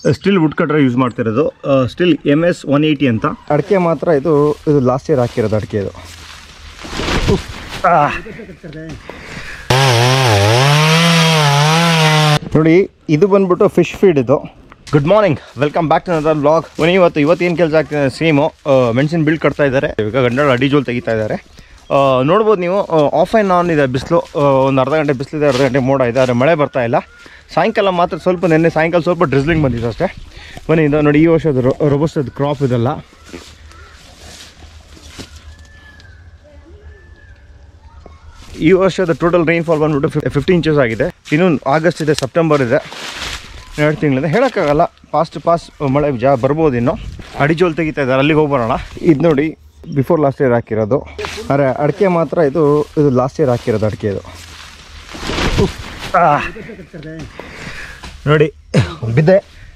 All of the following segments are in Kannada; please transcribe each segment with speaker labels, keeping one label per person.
Speaker 1: ಸ್ಟಿಲ್ ವುಡ್ ಕಟ್ರ ಯೂಸ್ ಮಾಡ್ತಿರೋದು Stihl M S one eighty ಅಂತ ಅಡಿಕೆ ಮಾತ್ರ ಇದು ಇದು ಲಾಸ್ಟ್ ಇಯರ್ ಹಾಕಿರೋದು ಅಡಿಕೆ ಇದು ನೋಡಿ ಇದು ಬಂದ್ಬಿಟ್ಟು ಫಿಶ್ ಫೀಡ್ ಇದು good morning welcome back to another blog ಬನ್ನಿ ಇವತ್ತು ಇವತ್ತು ಏನು ಕೆಲಸ ಆಗ್ತಿದೆ ಸೇಮು ಮೆಣಸಿನ ಬಿಲ್ ಕಟ್ತಾ ಇದ್ದಾರೆ ಈಗ ಗಂಡಳ ಅಡಿ ಜೋಲ್ ತೆಗಿತಾ ಇದ್ದಾರೆ ಆ, ನೋಡ್ಬೋದು ನೀವು ಆಫ್ ಆ್ಯಂಡ್ ಆನ್ ಇದೆ ಬಿಸಿಲು ಒಂದು ಅರ್ಧ ಗಂಟೆ ಬಿಸಿಲಿದೆ ಅರ್ಧ ಗಂಟೆ ಮೋಡ ಇದೆ ಆದರೆ ಮಳೆ ಬರ್ತಾ ಇಲ್ಲ ಸಾಯಂಕಾಲ ಮಾತ್ರ ಸ್ವಲ್ಪ ನಿನ್ನೆ ಸಾಯಂಕಾಲ ಸ್ವಲ್ಪ ಡ್ರಿಸ್ಲಿಂಗ್ ಬಂದಿದೆ ಅಷ್ಟೇ ಬನ್ನಿ ಇದು ನೋಡಿ ಈ ವರ್ಷದ ರೊಬಸ್ಟದ ಕ್ರಾಪ್ ಇದೆಲ್ಲ ಈ ವರ್ಷದ ಟೋಟಲ್ ರೈನ್ಫಾಲ್ ಬಂದ್ಬಿಟ್ಟು ಫಿಫ್ಟಿ ಇಂಚಸ್ ಆಗಿದೆ ಇನ್ನು ಆಗಸ್ಟ್ ಇದೆ ಸೆಪ್ಟೆಂಬರ್ ಇದೆ ಎರಡು ತಿಂಗಳಿಂದ ಹೇಳೋಕ್ಕಾಗಲ್ಲ ಫಾಸ್ಟ್ ಫಾಸ್ಟ್ ಮಳೆ ಜಾ ಬರ್ಬೋದು ಇನ್ನು ಅಡಿಜೋಲ್ ತೆಗಿತಾ ಇದ್ದಾರೆ ಅಲ್ಲಿಗೆ ಹೋಗ್ಬರೋಣ ಇದು ನೋಡಿ ಬಿಫೋರ್ ಲಾಸ್ಟ್ ಇಯರ್ ಹಾಕಿರೋದು ಆದರೆ ಅಡಿಕೆ ಮಾತ್ರ ಇದು ಇದು ಲಾಸ್ಟ್ ಇಯರ್ ಹಾಕಿರೋದು ಅಡಿಕೆ ಇದು ಉಫ್. ಆ. ನೋಡಿ ಬಿದ್ದೆ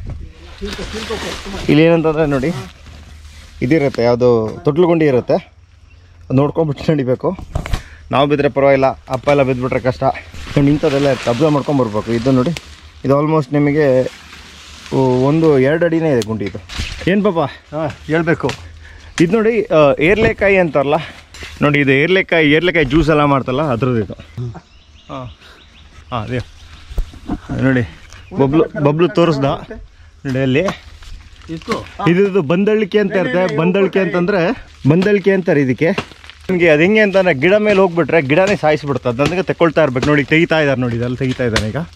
Speaker 1: ಇಲ್ಲಿ ಏನಂತಂದರೆ ನೋಡಿ ಇದಿರುತ್ತೆ ಯಾವುದು ತೊಟ್ಲುಗುಂಡಿ ಇರುತ್ತೆ ಅದ್ ನೋಡ್ಕೊಂಬಿಟ್ಟು ನಡಿಬೇಕು ನಾವು ಬಿದ್ದರೆ ಪರವಾಗಿಲ್ಲ ಅಪ್ಪ ಎಲ್ಲ ಬಿದ್ದುಬಿಟ್ರೆ ಕಷ್ಟ ನೋಡಿ ಇಂಥದ್ದೆಲ್ಲ ಅಬ್ಸರ್ವ್ ಮಾಡ್ಕೊಂಬರ್ಬೇಕು ಇದು ನೋಡಿ ಇದು ಆಲ್ಮೋಸ್ಟ್ ನಿಮಗೆ ಉ, ಒಂದು ಎರಡು ಅಡಿನೇ ಇದೆ ಗುಂಡಿ ಇದು ಏನು ಪಾಪ ಹಾಂ ಹೇಳ್ಬೇಕು ಇದು ನೋಡಿ ಆ, ಏರ್ಲೆಕಾಯಿ ಅಂತಾರಲ್ಲ ನೋಡಿ ಇದು ಏರ್ಲೆಕಾಯಿ ಏರ್ಲೆಕಾಯಿ ಜ್ಯೂಸ್ ಎಲ್ಲ ಮಾಡ್ತಲ್ಲ ಅದ್ರದ್ದು ಇದು ಹಾಂ ಹಾಂ ಅದೇ ನೋಡಿ ಬಬ್ಲು ಬಬ್ಲು ತೋರಿಸ್ದ ನೋಡಿ ಅಲ್ಲಿ ಇದು ಇದು ಬಂದಳಿಕೆ ಅಂತ ಇರುತ್ತೆ ಬಂದಳಿಕೆ ಅಂತಂದ್ರೆ ಬಂದಳಿಕೆ ಅಂತಾರೆ ಇದಕ್ಕೆ ನಿಮಗೆ ಅದು ಹೆಂಗೆ ಅಂತಂದ್ರೆ ಗಿಡ ಮೇಲೆ ಹೋಗ್ಬಿಟ್ರೆ ಗಿಡನೇ ಸಾಯಿಸ್ಬಿಡ್ತದೆ ನನಗೆ ತಗೊಳ್ತಾ ಇರ್ಬೇಕು ನೋಡಿ ತೆಗಿತಾ ಇದ್ದಾರೆ ನೋಡಿ ಇದೆಲ್ಲ ತೆಗಿತಾ ಇದ್ದಾನೆ ಈಗ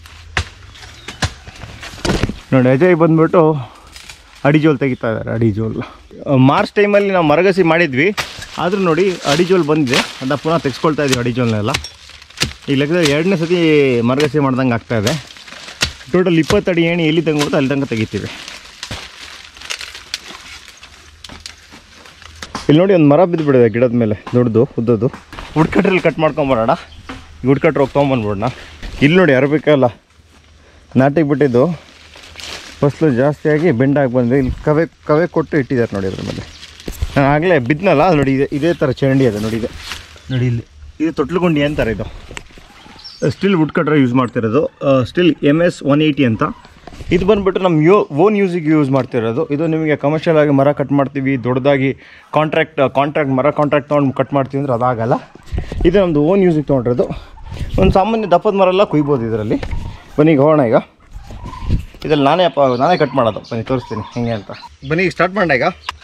Speaker 1: ನೋಡಿ ಅಜಯ್ ಬಂದ್ಬಿಟ್ಟು ಅಡಿಜೋಲ್ ತೆಗಿತಾ ಇದ್ದಾರೆ ಅಡಿಜೋಲ್ ಮಾರ್ಚ್ ಟೈಮಲ್ಲಿ ನಾವು ಮರಗಸಿ ಮಾಡಿದ್ವಿ ಆದರೂ ನೋಡಿ ಅಡಿಜೋಲ್ ಬಂದಿದೆ ಅಂತ ಪುನಃ ತೆಗೆಸ್ಕೊಳ್ತಾ ಇದ್ದೀವಿ ಅಡಿಜೋಲ್ನೆಲ್ಲ ಈ ಲೆಕ್ಕದಲ್ಲಿ ಎರಡನೇ ಸತಿ ಮರಗಸಿ ಮಾಡ್ದಂಗೆ ಆಗ್ತಾ ಇದೆ ಟೋಟಲ್ ಇಪ್ಪತ್ತು ಅಡಿ ಏಣಿ ಎಲ್ಲಿ ತಂಗೊಡ್ತು ಅಲ್ಲಿ ತನಕ ತೆಗಿತೀವಿ ಇಲ್ಲಿ ನೋಡಿ ಒಂದು ಮರ ಬಿದ್ದುಬಿಡಿದೆ ಗಿಡದ ಮೇಲೆ ದೊಡ್ಡದು ಉದ್ದದ್ದು ಉಡ್ಕಟ್ರಲ್ಲಿ ಕಟ್ ಮಾಡ್ಕೊಂಬರೋಣ ಈ ಉಡ್ಕಟ್ರು ಹೋಗಿ ತೊಗೊಂಬಂದ್ಬಿಡೋಣ ಇಲ್ಲಿ ನೋಡಿ ಅರಬೇಕಲ್ಲ ನಾಟಿಗೆ ಬಿಟ್ಟಿದ್ದು ಫಸ್ಲು ಜಾಸ್ತಿಯಾಗಿ ಬೆಂಡಾಗಿ ಬಂದಿದೆ ಇಲ್ಲಿ ಕವೆ ಕವೆ ಕೊಟ್ಟು ಇಟ್ಟಿದ್ದಾರೆ ನೋಡಿ ಅದ್ರ ಮೇಲೆ ನಾನು ಆಗಲೇ ಬಿದ್ನಲ್ಲ ನೋಡಿ ಇದೆ ಇದೇ ಥರ ಚರಂಡಿ ಇದೆ ನೋಡಿ ಇದೆ ನೋಡಿ ಇಲ್ಲಿ ಇದು ತೊಟ್ಲುಗುಂಡಿ ಅಂತಾರೆ ಇದು ಸ್ಟಿಲ್ ವುಡ್ ಕಟ್ರ ಯೂಸ್ ಮಾಡ್ತಿರೋದು Stihl M S one eighty ಅಂತ ಇದು ಬಂದುಬಿಟ್ಟು ನಮ್ಮ ಯೋ ಓನ್ ಯೂಸಿಗೆ ಯೂಸ್ ಮಾಡ್ತಿರೋದು ಇದು ನಿಮಗೆ ಕಮರ್ಷಿಯಲ್ ಆಗಿ ಮರ ಕಟ್ ಮಾಡ್ತೀವಿ ದೊಡ್ಡದಾಗಿ ಕಾಂಟ್ರಾಕ್ಟ್ ಕಾಂಟ್ರಾಕ್ಟ್ ಮರ ಕಾಂಟ್ರಾಕ್ಟ್ ತೊಗೊಂಡು ಕಟ್ ಮಾಡ್ತೀವಿ ಅಂದ್ರೆ ಅದಾಗಲ್ಲ ಇದು ನಮ್ಮದು ಓನ್ ಯೂಸಿಗೆ ತೊಗೊಂಡಿರೋದು ಒಂದು ಸಾಮಾನ್ಯ ದಪ್ಪದ ಮರ ಎಲ್ಲ ಕುಯ್ಬೋದು ಇದರಲ್ಲಿ ಬನ್ನಿ ಈಗ ಹೋಗೋಣ ಈಗ ಇದ್ರಲ್ಲಿ ನಾನೇ ಅಪ್ಪ ನಾನೇ ಕಟ್ ಮಾಡೋದು ಬನ್ನಿ ತೋರಿಸ್ತೀನಿ ಹೆಂಗೆ ಅಂತ ಬನ್ನಿ ಈಗ ಸ್ಟಾರ್ಟ್ ಮಾಡೋಣ ಈಗ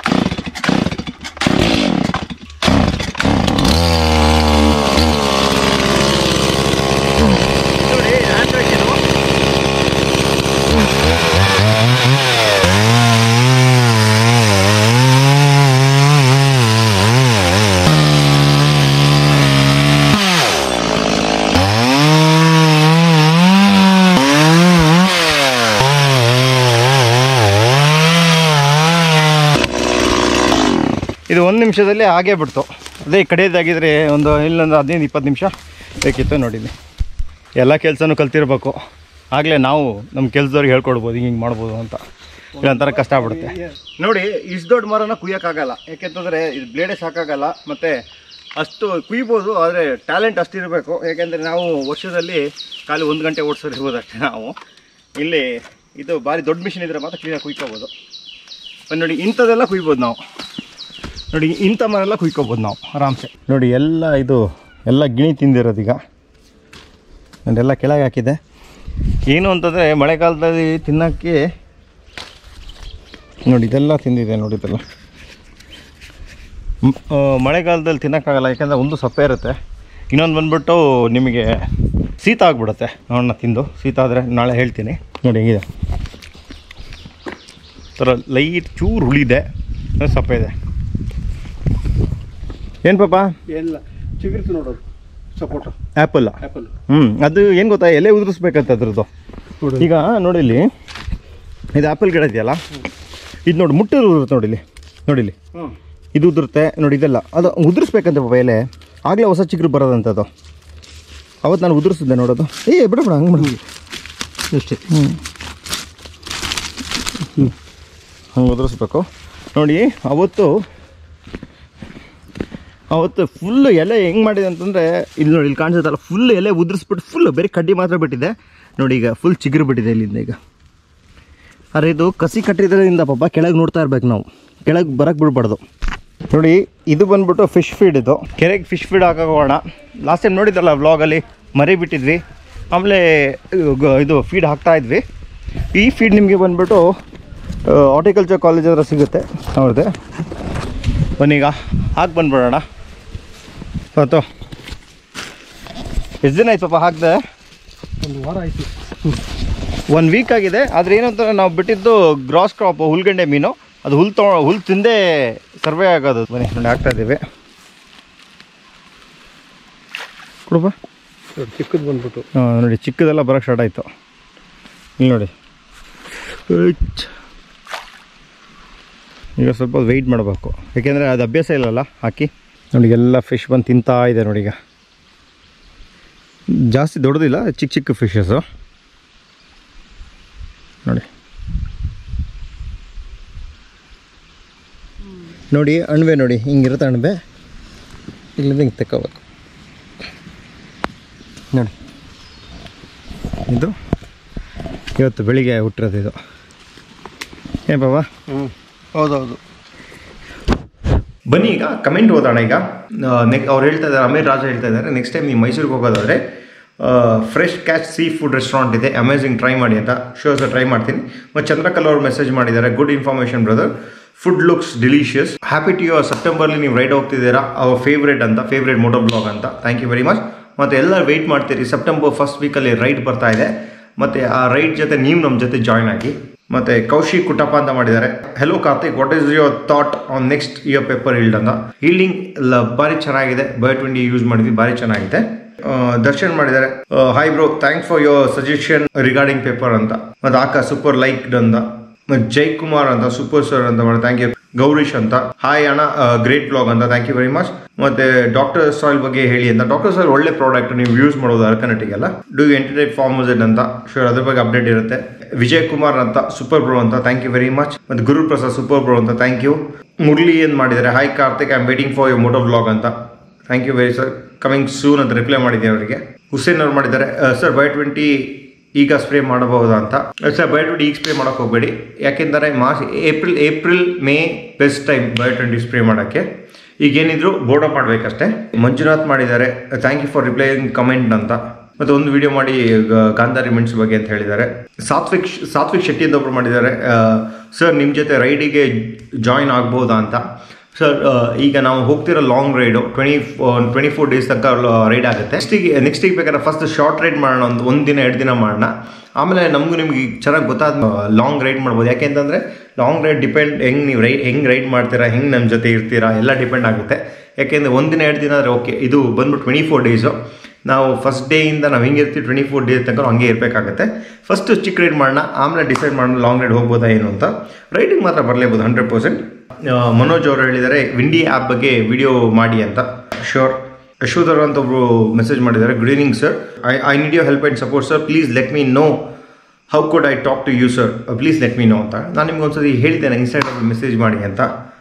Speaker 1: ಇದು ಒಂದು ನಿಮಿಷದಲ್ಲಿ ಆಗೇ ಬಿಡ್ತು ಅದೇ ಕಡೆಯದಾಗಿದ್ರೆ ಒಂದು ಇಲ್ಲೊಂದು ಹದಿನೈದು ಇಪ್ಪತ್ತು ನಿಮಿಷ ಬೇಕಿತ್ತು ನೋಡಿದ್ವಿ ಎಲ್ಲ ಕೆಲಸನೂ ಕಲ್ತಿರ್ಬೇಕು ಆಗಲೇ ನಾವು ನಮ್ಮ ಕೆಲಸದವ್ರಿಗೆ ಹೇಳ್ಕೊಡ್ಬೋದು ಹಿಂಗೆ ಹಿಂಗೆ ಮಾಡ್ಬೋದು ಅಂತ ಇಲ್ಲೊಂಥರ ಕಷ್ಟ ಆಗ್ಬಿಡುತ್ತೆ ನೋಡಿ ಇಷ್ಟು ದೊಡ್ಡ ಮರನ ಕುಯ್ಯೋಕ್ಕಾಗಲ್ಲ ಯಾಕೆಂತಂದರೆ ಇದು ಬ್ಲೇಡೇ ಸಾಕಾಗಲ್ಲ ಮತ್ತು ಅಷ್ಟು ಕುಯ್ಬೋದು ಆದರೆ ಟ್ಯಾಲೆಂಟ್ ಅಷ್ಟು ಇರಬೇಕು ಯಾಕೆಂದರೆ ನಾವು ವರ್ಷದಲ್ಲಿ ಖಾಲಿ ಒಂದು ಗಂಟೆ ಓಡಿಸೋದಿರ್ಬೋದು ಅಷ್ಟೇ ನಾವು ಇಲ್ಲಿ ಇದು ಭಾರಿ ದೊಡ್ಡ ಮಿಷಿನ್ ಇದ್ರೆ ಮಾತ್ರ ಕ್ಲೀನಾಗಿ ಕುಯ್ಕೋಬೋದು ಬನ್ನಿ ನೋಡಿ ಇಂಥದ್ದೆಲ್ಲ ಕುಯ್ಬೋದು ನಾವು ನೋಡಿ ಇಂಥ ಮರೆಲ್ಲ ಕುಯ್ಕೋಬೋದು ನಾವು ಆರಾಮ್ಸೆ ನೋಡಿ ಎಲ್ಲ ಇದು ಎಲ್ಲ ಗಿಣಿ ತಿಂದಿರೋದೀಗ ಎಲ್ಲ ಕೆಳಗೆ ಹಾಕಿದೆ ಏನು ಅಂತಂದರೆ ಮಳೆಗಾಲದಲ್ಲಿ ತಿನ್ನೋಕ್ಕೆ ನೋಡಿ ಇದೆಲ್ಲ ತಿಂದಿದೆ ನೋಡಿ ಇದೆಲ್ಲ ಮ್- ಆ, ಮಳೆಗಾಲದಲ್ಲಿ ತಿನ್ನೋಕ್ಕಾಗಲ್ಲ ಯಾಕಂದರೆ ಒಂದು ಸಪ್ಪೆ ಇರುತ್ತೆ ಇನ್ನೊಂದು ಬಂದ್ಬಿಟ್ಟು ನಿಮಗೆ ಶೀತ ಆಗಿಬಿಡುತ್ತೆ ನೋಡೋಣ ತಿಂದು ಶೀತ ಆದರೆ ನಾಳೆ ಹೇಳ್ತೀನಿ ನೋಡಿ ಹೆಂಗಿದೆ ಥರ ಲೈಟ್ ಚೂರು ಹುಳಿದೆ ಅದು ಸಪ್ಪೆ ಇದೆ ಏನು ಪಾಪ
Speaker 2: ಎಲ್ಲ ಚಿಗುರ್ತು ನೋಡೋದು ಸಪೋಟ
Speaker 1: ಆ್ಯಪಲ್
Speaker 2: ಆ್ಯಪಲ್
Speaker 1: ಹ್ಞೂ ಅದು ಏನು ಗೊತ್ತಾ ಎಲೆ ಉದುರಿಸ್ಬೇಕಂತ ಅದ್ರದ್ದು
Speaker 2: ನೋಡಿ
Speaker 1: ಈಗ ನೋಡಿ ಇಲ್ಲಿ ಇದು ಆ್ಯಪಲ್ ಗಿಡ ಇದೆಯಲ್ಲ ಇದು ನೋಡಿ ಮುಟ್ಟು ಉದುರುತ್ತೆ ನೋಡಿ ಇಲ್ಲಿ ನೋಡಿ ಇಲ್ಲಿ
Speaker 2: ಹ್ಞೂ
Speaker 1: ಇದು ಉದುರುತ್ತೆ ನೋಡಿ ಇದೆಲ್ಲ ಅದು ಉದುರಿಸ್ಬೇಕಂತೆ ಪಾಪ ಎಲೆ ಆಗಲೇ ಹೊಸ ಚಿಗುರು ಬರೋದಂಥದ್ದು ಅವತ್ತು ನಾನು ಉದುರಿಸಿದ್ದೆ ನೋಡೋದು ಏ ಬಿಡ ಬಿಡ ಹಂಗೆ ಮಾಡಿ
Speaker 2: ಅಷ್ಟೇ
Speaker 1: ಹ್ಞೂ ಹಂಗೆ ಉದುರಿಸ್ಬೇಕು ನೋಡಿ ಅವತ್ತು ಅವತ್ತು ಫುಲ್ ಎಲೆ ಹೆಂಗೆ ಮಾಡಿದೆ ಅಂತಂದರೆ ಇಲ್ಲಿ ನೋಡಿ ಇಲ್ಲಿ ಕಾಣಿಸುತ್ತಲ್ಲ ಫುಲ್ ಎಲೆ ಉದುರಿಸ್ಬಿಟ್ಟು ಫುಲ್ ಬರೀ ಕಡ್ಡಿ ಮಾತ್ರ ಬಿಟ್ಟಿದೆ ನೋಡಿ ಈಗ ಫುಲ್ ಚಿಗುರು ಬಿಟ್ಟಿದೆ ಇಲ್ಲಿಂದ ಈಗ ಅರೆ ಇದು ಕಸಿ ಕಟ್ಟಿದ್ರಿಂದ ಪಾಪ ಕೆಳಗೆ ನೋಡ್ತಾ ಇರ್ಬೇಕು ನಾವು ಕೆಳಗೆ ಬರಕ್ಕೆ ಬಿಡ್ಬಾರ್ದು ನೋಡಿ ಇದು ಬಂದ್ಬಿಟ್ಟು ಫಿಶ್ ಫೀಡ್ ಇದು ಕೆರೆಗೆ ಫಿಶ್ ಫೀಡ್ ಹಾಕೋಣ ಲಾಸ್ಟ್ ಟೈಮ್ ನೋಡಿದ್ರಲ್ಲ ವ್ಲಾಗಲ್ಲಿ ಮರಿ ಬಿಟ್ಟಿದ್ವಿ ಆಮೇಲೆ ಗ- ಇದು ಫೀಡ್ ಹಾಕ್ತಾ ಇದ್ವಿ ಈ ಫೀಡ್ ನಿಮಗೆ ಬಂದ್ಬಿಟ್ಟು ಹಾರ್ಟಿಕಲ್ಚರ್ ಕಾಲೇಜ್ ಹತ್ರ ಸಿಗುತ್ತೆ ಹೌದು ಬನ್ನೀಗ ಹಾಕಿ ಬಂದ್ಬಿಡೋಣ ಮತ್ತು ಎಷ್ಟು ದಿನ ಆಯ್ತು ಪಾಪ ಹಾಕಿದೆ
Speaker 2: ಒಂದು ವಾರ ಆಯಿತು
Speaker 1: ಒನ್ ವೀಕ್ ಆಗಿದೆ ಆದರೆ ಏನಂತಾರೆ ನಾವು ಬಿಟ್ಟಿದ್ದು ಗ್ರಾಸ್ ಕ್ರಾಪ್ ಹುಲ್ಗಂಡೆ ಮೀನು ಅದು ಹುಲ್ ತೊಗೊಂಡು ಹುಲ್ ತಿಂದೇ ಸರ್ವೇ ಆಗೋದು ಬನ್ನಿ ನೋಡಿ ಹಾಕ್ತಾ ಇದ್ದೀವಿ ಕೊಡಪ್ಪ
Speaker 2: ಚಿಕ್ಕದು ಬಂದ್ಬಿಟ್ಟು
Speaker 1: ಹಾಂ ನೋಡಿ ಚಿಕ್ಕದೆಲ್ಲ ಬರೋಕ್ಕೆ ಸ್ಟಾರ್ಟ್ ಆಯಿತು ಇಲ್ಲಿ ನೋಡಿ ಉಚ್. ಈಗ ಸ್ವಲ್ಪ ವೆಯ್ಟ್ ಮಾಡಬೇಕು ಯಾಕೆಂದರೆ ಅದು ಅಭ್ಯಾಸ ಇಲ್ಲಲ್ಲ ಹಾಕಿ ನೋಡಿ ಎಲ್ಲ ಫಿಶ್ ಬಂದು ತಿಂತಾ ಇದೆ ನೋಡಿ ಈಗ ಜಾಸ್ತಿ ದೊಡ್ಡದಿಲ್ಲ ಚಿಕ್ಕ ಚಿಕ್ಕ ಫಿಶಸ್ಸು ನೋಡಿ ನೋಡಿ ಅಣಬೆ ನೋಡಿ ಹಿಂಗಿರುತ್ತೆ ಅಣಬೆ ಇಲ್ಲಿಂದ ಹಿಂಗೆ ತೆಕ್ಕೋಬೇಕು ನೋಡಿ ಇದು ಇವತ್ತು ಬೆಳಿಗ್ಗೆ ಹುಟ್ಟಿರೋದು ಇದು ಏನು ಬಾಬಾ
Speaker 2: ಹ್ಞೂ ಹೌದೌದು
Speaker 1: ಬನ್ನಿ ಈಗ ಕಮೆಂಟ್ ಓದೋಣ ಈಗ ನೆಕ್ ಅವ್ರು ಹೇಳ್ತಾ ಇದ್ದಾರೆ ಅಮೀರ್ ರಾಜ ಹೇಳ್ತಾ ಇದ್ದಾರೆ ನೆಕ್ಸ್ಟ್ ಟೈಮ್ ನೀವು ಮೈಸೂರಿಗೆ ಹೋಗೋದಾದರೆ fresh catch sea food restaurant ಇದೆ ಅಮೇಝಿಂಗ್ ಟ್ರೈ ಮಾಡಿ ಅಂತ ಶೋಸ್ ಟ್ರೈ ಮಾಡ್ತೀನಿ ಮತ್ತು ಚಂದ್ರಕಲ್ ಅವರು ಮೆಸೇಜ್ ಮಾಡಿದ್ದಾರೆ good information brother food looks delicious happy to you ಸೆಪ್ಟೆಂಬರ್ಲಿ ನೀವು ರೈಡ್ ಹೋಗ್ತಿದ್ದೀರಾ ಅವ್ರ ಫೇವ್ರೇಟ್ ಅಂತ ಫೇವ್ರೇಟ್ ಮೋಟೋ ಬ್ಲಾಗ್ ಅಂತ ಥ್ಯಾಂಕ್ ಯು ವೆರಿ ಮಚ್ ಮತ್ತು ಎಲ್ಲ ವೆಯ್ಟ್ ಮಾಡ್ತೀರಿ ಸೆಪ್ಟೆಂಬರ್ ಫಸ್ಟ್ ವೀಕಲ್ಲಿ ರೈಡ್ ಬರ್ತಾ ಇದೆ ಮತ್ತು ಆ ರೈಡ್ ಜೊತೆ ನೀವು ನಮ್ಮ ಜೊತೆ ಜಾಯ್ನ್ ಆಗಿ ಮತ್ತೆ ಕೌಶಿಕ್ ಕುಟಪ್ಪ ಅಂತ ಮಾಡಿದ್ದಾರೆ hello Karthik what is your thought on next year paper yield ಅಂತ ಹೀಲ್ಡಿಂಗ್ ಎಲ್ಲ ಭಾರಿ ಚೆನ್ನಾಗಿದೆ ಬೈ ಟ್ವೆಂಟಿ ಯೂಸ್ ಮಾಡಿದ್ವಿ ಭಾರಿ ಚೆನ್ನಾಗಿದೆ ಆ, ದರ್ಶನ್ ಮಾಡಿದ್ದಾರೆ hi bro thanks for your suggestion regarding paper ಅಂತ ಮತ್ತೆ ಆಕ ಸೂಪರ್ ಲೈಕ್ಡ್ ಅಂತ ಮತ್ತೆ ಜೈ ಕುಮಾರ್ ಅಂತ ಸೂಪರ್ ಸರ್ ಅಂತ ಮಾಡಿ ಥ್ಯಾಂಕ್ ಯು ಗೌರೀಶ್ ಅಂತ ಹಾಯ್ ಅಣ್ಣ ಗ್ರೇಟ್ ಬ್ಲಾಗ್ ಅಂತ ಥ್ಯಾಂಕ್ ಯು ವೆರಿ ಮಚ್ ಮತ್ತೆ ಡಾಕ್ಟರ್ ಸಾಯಿಲ್ ಬಗ್ಗೆ ಹೇಳಿ ಅಂತ ಡಾಕ್ಟರ್ ಸಾಯಿಲ್ ಒಳ್ಳೆ ಪ್ರಾಡಕ್ಟ್ ನೀವು ಯೂಸ್ ಮಾಡೋದು ಅರ್ಕನೆಟಿಗೆಲ್ಲ ಡೂ ಎಂಟರ್ಟೈನ್ ಫಾರ್ಮಸ್ ಅಂತ ಶೂರ್ ಅದ್ರ ಬಗ್ಗೆ ಅಪ್ಡೇಟ್ ಇರುತ್ತೆ ವಿಜಯ್ ಕುಮಾರ್ ಅಂತ ಸೂಪರ್ ಬ್ರೋ ಅಂತ ಥ್ಯಾಂಕ್ ಯು ವೆರಿ ಮಚ್ ಮತ್ತೆ ಗುರು ಪ್ರಸಾದ್ ಸೂಪರ್ ಬ್ರೋ ಅಂತ ಥ್ಯಾಂಕ್ ಯು ಮುರಳಿ ಏನು ಮಾಡಿದ್ದಾರೆ hi Karthik I am waiting for your moto blog ಅಂತ thank you very sir coming soon ಅಂತ ರಿಪ್ಲೈ ಮಾಡಿದ್ದೀನಿ ಅವರಿಗೆ ಹುಸೇನ್ ಅವ್ರು ಮಾಡಿದ್ದಾರೆ ಸರ್ ಬೈ ಟ್ವೆಂಟಿ ಈಗ ಸ್ಪ್ರೇ ಮಾಡಬಹುದಾ ಅಂತ ಸರ್ ಬೈ ಟ್ವೆಂಟಿ ಈಗ ಸ್ಪ್ರೇ ಮಾಡೋಕೆ ಹೋಗಬೇಡಿ ಯಾಕೆಂದರೆ March April April May best time by twenty spray ಮಾಡೋಕ್ಕೆ ಈಗೇನಿದ್ರು ಬೋರ್ಡ್ ಅಪ್ ಮಾಡಬೇಕಷ್ಟೇ ಮಂಜುನಾಥ್ ಮಾಡಿದ್ದಾರೆ thank you for replying comment ಅಂತ ಮತ್ತೆ ಒಂದು ವಿಡಿಯೋ ಮಾಡಿ ಗ- ಗಾಂಧಾರಿ ಮೆಣಸು ಬಗ್ಗೆ ಅಂತ ಹೇಳಿದ್ದಾರೆ ಸಾತ್ವಿಕ್ ಸಾತ್ವಿಕ್ ಶೆಟ್ಟಿ ಅಂತ ಒಬ್ರು ಮಾಡಿದ್ದಾರೆ ಸರ್ ನಿಮ್ಮ ಜೊತೆ ರೈಡಿಗೆ ಜಾಯಿನ್ ಆಗ್ಬೋದಾ ಅಂತ ಸರ್ ಈಗ ನಾವು ಹೋಗ್ತಿರೋ long ride twenty twenty four days ತನಕ ರೈಡ್ ಆಗುತ್ತೆ ನೆಕ್ಸ್ಟಿಗೆ ನೆಕ್ಸ್ಟಿಗೆ ಬೇಕಾದ್ರೆ ಫಸ್ಟ್ ಶಾರ್ಟ್ ರೈಡ್ ಮಾಡೋಣ ಒಂದು ಒಂದು ದಿನ ಎರಡು ದಿನ ಮಾಡೋಣ ಆಮೇಲೆ ನಮಗೂ ನಿಮ್ಗೆ ಚೆನ್ನಾಗಿ ಗೊತ್ತಾದ ಲಾಂಗ್ ರೈಡ್ ಮಾಡ್ಬೋದು ಯಾಕೆಂತಂದರೆ ಲಾಂಗ್ ರೈಡ್ ಡಿಪೆಂಡ್ ಹೆಂಗೆ ನೀವು ರೈ ಹೆಂಗೆ ರೈಡ್ ಮಾಡ್ತೀರಾ ಹೆಂಗೆ ನಮ್ಮ ಜೊತೆ ಇರ್ತೀರಾ ಎಲ್ಲ ಡಿಪೆಂಡ್ ಆಗುತ್ತೆ ಯಾಕೆಂದರೆ ಒಂದು ದಿನ ಎರಡು ದಿನ ಆದರೆ ಓಕೆ ಇದು ಬಂದ್ಬಿಟ್ಟು ಟ್ವೆಂಟಿ ಫೋರ್ ಡೇಸು ನಾವು ಫಸ್ಟ್ ಡೇಯಿಂದ ನಾವು ಹೆಂಗೆ ಇರ್ತೀವಿ ಟ್ವೆಂಟಿ ಫೋರ್ ಡೇಸ್ ತನಕ ಹಂಗೆ ಇರಬೇಕಾಗುತ್ತೆ ಫಸ್ಟ್ ಚಿಕ್ಕ ರೈಡ್ ಮಾಡೋಣ ಆಮೇಲೆ ಡಿಸೈಡ್ ಮಾಡೋಣ ಲಾಂಗ್ ರೈಡ್ ಹೋಗ್ಬೋದಾ ಏನು ಅಂತ ರೈಡಿಂಗ್ ಮಾತ್ರ ಬರಲೇಬೋದು ಹಂಡ್ರೆಡ್ ಪರ್ಸೆಂಟ್ ಮನೋಜ್ ಅವರು ಹೇಳಿದ್ದಾರೆ ವಿಂಡಿ ಆ್ಯಪ್ ಬಗ್ಗೆ ವಿಡಿಯೋ ಮಾಡಿ ಅಂತ ಶೋರ್ ಯಶೋಧರ್ ಅಂತ ಒಬ್ರು ಮೆಸೇಜ್ ಮಾಡಿದ್ದಾರೆ good evening sir I I need you help and support sir please let me know how could I talk to you sir please let me know ಅಂತ ನಾನು ನಿಮ್ಗೆ ಒಂದ್ಸತಿ ಹೇಳಿದ್ದೇನೆ ಇನ್ಸ್ಟಾಗ್ರಾಮಲ್ಲಿ ಮೆಸೇಜ್ ಮಾಡಿ ಅಂತ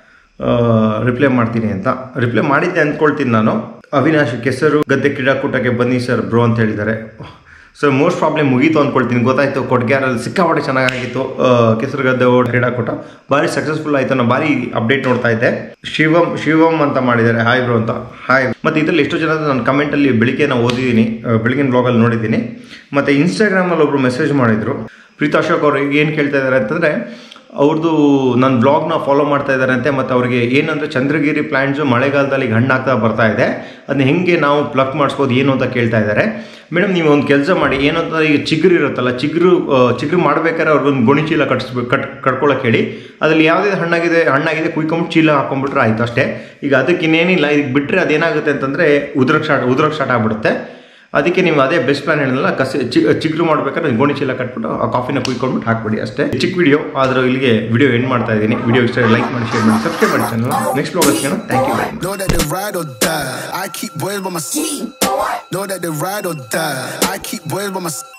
Speaker 1: ರಿಪ್ಲೈ ಮಾಡ್ತೀನಿ ಅಂತ ರಿಪ್ಲೈ ಮಾಡಿದ್ದೆ ಅಂದ್ಕೊಳ್ತೀನಿ ನಾನು ಅವಿನಾಶ್ ಕೆಸರು ಗದ್ದೆ ಕ್ರೀಡಾಕೂಟಕ್ಕೆ ಬನ್ನಿ ಸರ್ ಬ್ರೋ ಅಂತ ಹೇಳಿದ್ದಾರೆ ಸೊ ಮೋಸ್ಟ್ ಪ್ರಾಬ್ಲಮ್ ಮುಗೀತು ಅಂದ್ಕೊಳ್ತೀನಿ ಗೊತ್ತಾಯ್ತು ಕೊಟ್ಗ್ಯಾರಲ್ಲಿ ಸಿಕ್ಕಾಪಟ್ಟೆ ಚೆನ್ನಾಗಿತ್ತು ಆ, ಕೆಸರು ಗದ್ದೆ ಓಡ್ ಕ್ರೀಡಾಕೂಟ ಭಾರಿ ಸಕ್ಸಸ್ಫುಲ್ ಆಯಿತು ನಾನು ಭಾರಿ ಅಪ್ಡೇಟ್ ನೋಡ್ತಾ ಇದ್ದೆ ಶಿವಮ್ ಶಿವಮ್ ಅಂತ ಮಾಡಿದ್ದಾರೆ ಹಾಯ್ ಬ್ರೋ ಅಂತ ಹಾಯ್ ಮತ್ತು ಇದರಲ್ಲಿ ಎಷ್ಟೋ ಜನ ನಾನು ಕಮೆಂಟಲ್ಲಿ ಬೆಳಿಗ್ಗೆ ನಾನು ಓದಿದ್ದೀನಿ ಆ, ಬೆಳಗಿನ ಬ್ಲಾಗಲ್ಲಿ ನೋಡಿದ್ದೀನಿ ಮತ್ತು ಇನ್ಸ್ಟಾಗ್ರಾಮಲ್ಲಿ ಒಬ್ಬರು ಮೆಸೇಜ್ ಮಾಡಿದರು ಪ್ರೀತಾ ಅಶೋಕ್ ಅವರು ಏನು ಕೇಳ್ತಾ ಇದ್ದಾರೆ ಅಂತಂದರೆ ಅವ್ರದ್ದು ನನ್ನ ಬ್ಲಾಗ್ನ ಫಾಲೋ ಮಾಡ್ತಾ ಇದ್ದಾರಂತೆ ಮತ್ತು ಅವ್ರಿಗೆ ಏನಂದರೆ ಚಂದ್ರಗಿರಿ ಪ್ಲ್ಯಾಂಟ್ಸು ಮಳೆಗಾಲದಲ್ಲಿ ಈಗ ಹಣ್ಣಾಗ್ತಾ ಬರ್ತಾ ಇದೆ ಅದನ್ನ ಹೆಂಗೆ ನಾವು ಪ್ಲಕ್ ಮಾಡಿಸ್ಬೋದು ಏನು ಅಂತ ಕೇಳ್ತಾ ಇದ್ದಾರೆ ಮೇಡಮ್ ನೀವು ಒಂದು ಕೆಲಸ ಮಾಡಿ ಏನು ಅಂತ ಈಗ ಚಿಗುರು ಇರುತ್ತಲ್ಲ ಚಿಗುರು ಆ, ಚಿಗುರು ಮಾಡ್ಬೇಕಾದ್ರೆ ಅವ್ರಿಗೊಂದು ಗೋಣಿ ಚೀಲ ಕಟ್ಸ್ಬೇಕು ಕಟ್ ಕಟ್ಕೊಳಕ್ಕೆ ಹೇಳಿ ಅದ್ರಲ್ಲಿ ಯಾವುದೇ ಹಣ್ಣಾಗಿದೆ ಹಣ್ಣಾಗಿದೆ ಕುಯ್ಕೊಂಡು ಚೀಲ ಹಾಕೊಂಡ್ಬಿಟ್ರೆ ಆಯ್ತು ಅಷ್ಟೇ ಈಗ ಅದಕ್ಕೆ ಇನ್ನೇನಿಲ್ಲ ಈಗ ಬಿಟ್ಟರೆ ಅದೇನಾಗುತ್ತೆ ಅಂತಂದರೆ ಉದ್ರಕ್ಕೆ ಸ್ಟಾರ್ಟ್ ಉದ್ರಕ್ಕೆ ಸ್ಟಾರ್ಟ್ ಆಗ್ಬಿಡುತ್ತೆ ಅದಕ್ಕೆ ನೀವು ಅದೇ ಬೆಸ್ಟ್ ಪ್ಲಾನ್ ಹೇಳಿದ್ನಲ್ಲ ಕಸಿ ಚಿ ಚಿಗುರು ಮಾಡ್ಬೇಕಾದ್ರೆ ಗೋಣಿ ಚೀಲ ಕಟ್ಬಿಟ್ಟು ಆ ಕಾಫಿನ ಕುಯ್ಕೊಂಡ್ಬಿಟ್ಟು ಹಾಕ್ಬಿಡಿ ಅಷ್ಟೇ ಚಿಕ್ಕ ವಿಡಿಯೋ ಆದ್ರೆ ಇಲ್ಲಿಗೆ ವಿಡಿಯೋ ಎಂಡ್ ಮಾಡ್ತಾ ಇದ್ದೀನಿ ವಿಡಿಯೋ ಇಷ್ಟ ಲೈಕ್ ಮಾಡಿ ಶೇರ್ ಮಾಡಿ ಸಬ್ಸ್ಕ್ರೈಬ್ ಮಾಡಿ ಚಾನಲ್ ನೆಕ್ಸ್ಟ್ ಬ್ಲಾಗ್ ಹಚ್ಕೋಣ thank you very much
Speaker 3: Know that they ride or die. I keep boys by my side. Know that they ride or die. I keep boys by my side.